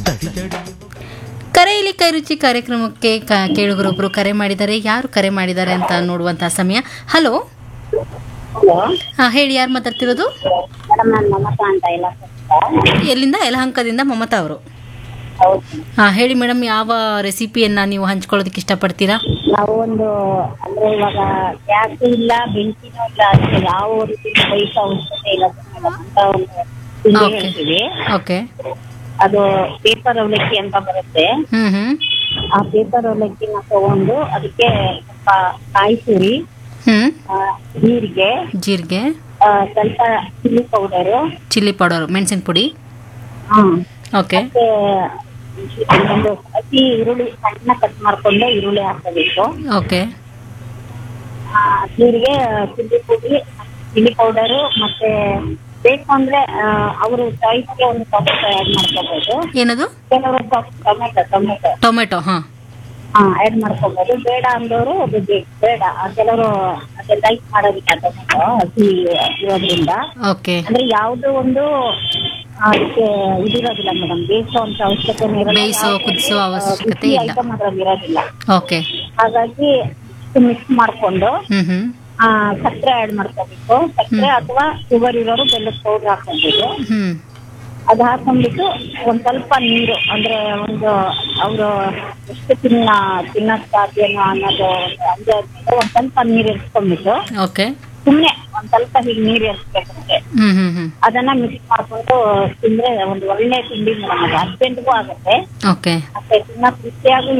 ತಡಿ ತಡಿ ಕರೆಯಲ್ಲಿ ಕೈ ರುಚಿ ಕಾರ್ಯಕ್ರಮಕ್ಕೆ ಕ- ಕೇಳುಗರೊಬ್ರು ಕರೆ ಮಾಡಿದ್ದಾರೆ ಯಾರು ಕರೆ ಮಾಡಿದ್ದಾರೆ ಅಂತ ನೋಡುವಂತಹ ಸಮಯ ಹಲೋ ಹಲೋ ಹಾ ಹೇಳಿ ಯಾರು ಮಾತಾಡ್ತಿರೋದು ಮೇಡಮ್ ನಾನು ಮಮತಾ ಅಂತ ಇಲ್ಲ ಎಲ್ಲಿಂದ ಯಲಹಂಕದಿಂದ ಮಮತಾ ಅವರು ಹೌದು ಹಾ ಹೇಳಿ ಮೇಡಮ್ ಯಾವ ರೆಸಿಪಿಯನ್ನ ನೀವು ಹಂಚ್ಕೊಳ್ಳೋದಕ್ಕೆ ಇಷ್ಟಪಡ್ತೀರಾ ನಾವು ಒಂದು ಅಂದ್ರೆ ಇವಾಗ ಗ್ಯಾಸ್ ಇಲ್ಲ ಬೆಂಕಿನೂ ಇಲ್ಲ ಅದಕ್ಕೆ ಯಾವ ರೀತಿ ಬೈಕ ಅವಶ್ಯಕತೆ ಇಲ್ಲ ಮೇಡಮ್ ಅಂತ ಒಂದು ತಿಂಡಿ Okay. ಹೇಳ್ತೀವಿ ಓಕೆ ಅದು ಪೇಪರ್ ಅವಲಕ್ಕಿ ಅಂತ ಬರುತ್ತೆ ಹ್ಮ್ ಹ್ಮ್ ಆ ಪೇಪರ್ ಅವಲಕ್ಕಿನ ತಗೊಂಡು ಅದಕ್ಕೆ ಸ್ವಲ್ಪ ಕಾಯಿ ತುರಿ ಹ್ಮ್ ಆ, ಜೀರಿಗೆ ಜೀರಿಗೆ ಆ, ಸ್ವಲ್ಪ ಚಿಲ್ಲಿ ಪೌಡರು ಚಿಲ್ಲಿ ಪೌಡರ್ ಮೆಣಸಿನ ಪುಡಿ ಹ್ಮ್ ಓಕೆ ಮತ್ತೆ ಒಂದು ಹಸಿ ಈರುಳ್ಳಿ ಸಣ್ಣ ಕಟ್ ಮಾಡ್ಕೊಂಡು ಈರುಳ್ಳಿ ಹಾಕಬೇಕು ಓಕೆ ಆ, ಜೀರಿಗೆ ಚಿಲ್ಲಿ ಪುಡಿ ಚಿಲ್ಲಿ ಪೌಡರು ಮತ್ತೆ ಬೇಕು ಅಂದ್ರೆ ಅವರು ಚಾಯ್ಸ್ಗೆ ಒಂದು ಟೊಮೆಟೊ ಆ್ಯಡ್ ಮಾಡ್ಕೋಬಹುದು ಏನದು ಕೆಲವರು ಟೊಮೆಟೊ ಟೊಮೆಟೊ ಟೊಮೆಟೊ ಹಾ ಹಾ ಆ್ಯಡ್ ಮಾಡ್ಕೋಬಹುದು ಬೇಡ ಅಂದವರು ಅದು ಬೇ- ಬೇಡ ಆ, ಕೆಲವರು ಅದೇ ಲೈಕ್ ಮಾಡೋದಿಲ್ಲ ಟೊಮೆಟೊ ಹಸಿ ಇರೋದ್ರಿಂದ ಓಕೆ ಅಂದ್ರೆ ಯಾವ್ದು ಒಂದು ಆ, ಅದಕ್ಕೆ ಇದಿರೋದಿಲ್ಲ ಮೇಡಮ್ ಬೇಯಿಸುವಂತ ಅವಶ್ಯಕತೆ ಬೇಯಿಸೋ, ಕುದಿಸೋ ಅವಶ್ಯಕತೆ ಇಲ್ಲ. ಐಟಮ್ ಅದ್ರಲ್ಲಿ ಇರೋದಿಲ್ಲ ಓಕೆ ಹಾಗಾಗಿ ಮಿಕ್ಸ್ ಮಾಡ್ಕೊಂಡು ಹ್ಮ್ ಹ್ಮ್ ಆ, ಸಕ್ಕರೆ ಆಡ್ ಮಾಡ್ಕೋಬೇಕು ಸಕ್ಕರೆ ಅಥವಾ ಶುಗರ್ ಇರೋರು ಬೆಲ್ಲದ ಪೌಡರ್ ಹಾಕೊಬೇಕು ಹ್ಮ್ ಅದು ಹಾಕೊಂಡ್ಬಿಟ್ಟು ಒಂದ್ ಸ್ವಲ್ಪ ನೀರು ಅಂದ್ರೆ ಒಂದು ಅವರು ಎಷ್ಟು ತಿನ್ನ ತಿನ್ನಕ್ ಸಾಧ್ಯನೋ ಅನ್ನೋದು ಒಂದು ಅಂದಾಜ್ ಮೇಲೆ ಒಂದ್ ಸ್ವಲ್ಪ ನೀರು ಎರ್ಸ್ಕೊಂಡ್ಬಿಟ್ಟು ಓಕೆ ಸುಮ್ನೆ ಒಂದ್ ಸ್ವಲ್ಪ ಹೀಗೆ ನೀರು ಎರ್ಸ್ಬೇಕಂತೆ ಹ್ಮ್ ಹ್ಮ್ ಹ್ಮ್ ಅದನ್ನ ಮಿಕ್ಸ್ ಮಾಡ್ಕೊಂಡು ತಿಂದ್ರೆ ಒಂದು ಒಳ್ಳೆ ತಿಂಡಿ ಮೇಡಮ್ ಅದು ಅರ್ಜೆಂಟ್ಗೂ ಆಗುತ್ತೆ ಓಕೆ ಮತ್ತೆ ತಿನ್ನಕ್ ರುಚಿಯಾಗೂ